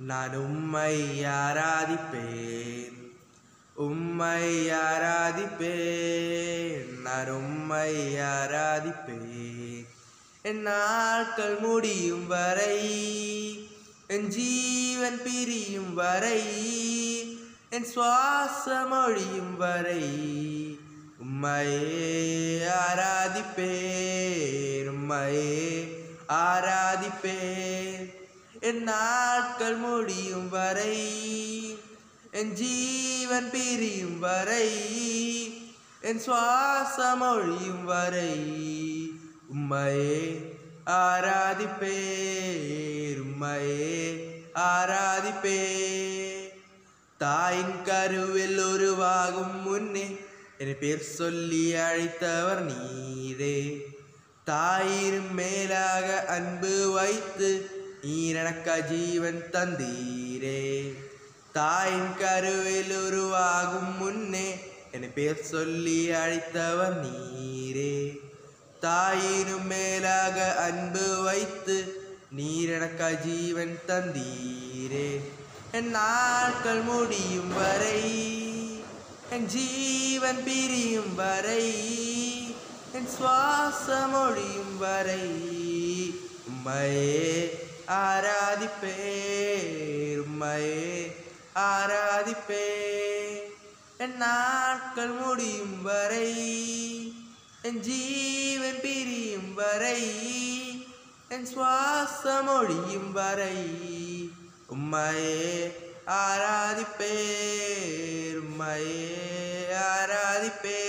நான் உம்மை ஆராதிப்பேன் உம்மை ஆராதிப்பேன் நான் உம்மை ஆராதிப்பேன் என் நாட்கள் முடியும் வரை என் ஜீவன் பிரியும் வரை என் சுவாசம் ஒழியும் வரை உம்மையே ஆராதிப்பேன் உம்மையே ஆராதிப்பேன் என் நாட்கள் முடியும் வரை என் ஜீவன் பிரியும் வரை என் சுவாசம் ஒழியும் வரை உம்மையே ஆராதிப்பேன் உம்மையே ஆராதிப்பே தாயின் கருவில் உருவாகும் முன்னே என் பேர் சொல்லி அழைத்தவர் நீரே தாயிரும் மேலாக அன்பு வைத்து நீர் எனக்கு ஜீவன் தந்தீரே தாயின் கருவில் உருவாகும் முன்னே என் பேர் சொல்லி அழைத்தவர் நீரே தாயினும் மேலாக அன்பு வைத்து நீர் எனக்கு ஜீவன் தந்தீரே என் நாட்கள் முடியும் வரை என் ஜீவன் பிரியும் வரை என் சுவாசம் ஒழியும் வரை உம்மையே ஆராதிப்பேர் உம்மையே ஆராதிப்பே என் நாட்கள் முடியும் வரை என் ஜீவன் பிரியும் வரை என் சுவாசம் ஒழியும் வரை உம்மையே ஆராதிப்பேர் உம்மையே ஆராதிப்பே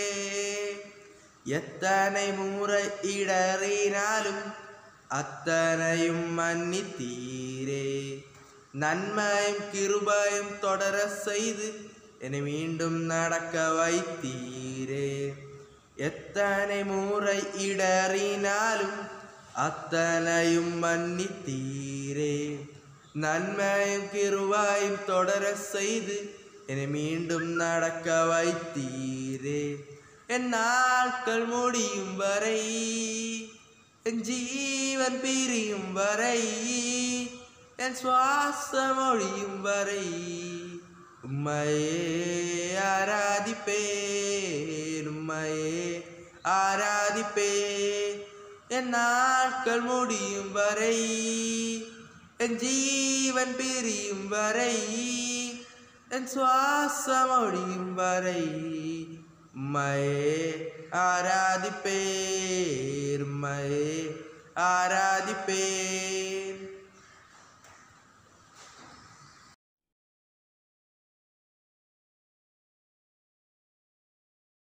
எத்தனை முறை இடறினாலும் அத்தனையும் மன்னித்தீரே நன்மையும் கிருபையும் தொடர செய்து என்னை மீண்டும் நடக்க வைத்தீரே எத்தனை முறை இடறினாலும் அத்தனையும் மன்னித்தீரே நன்மையும் கிருவாயும் தொடர செய்து என்னை மீண்டும் நடக்க வைத்தீரே என் நாட்கள் முடியும் வரை என் ஜீவன் பிரியும் வரை என் சுவாசம் ஒழியும் வரை உம்மையே ஆராதிப்பேன் உம்மையே ஆராதிப்பேன் என் நாட்கள் முடியும் வரை என் ஜீவன் பிரியும் வரை என் சுவாசம் ஒழியும் வரை உம்மையே ஆராதிப்பேர் உம்மையே ஆராதிப்பேன்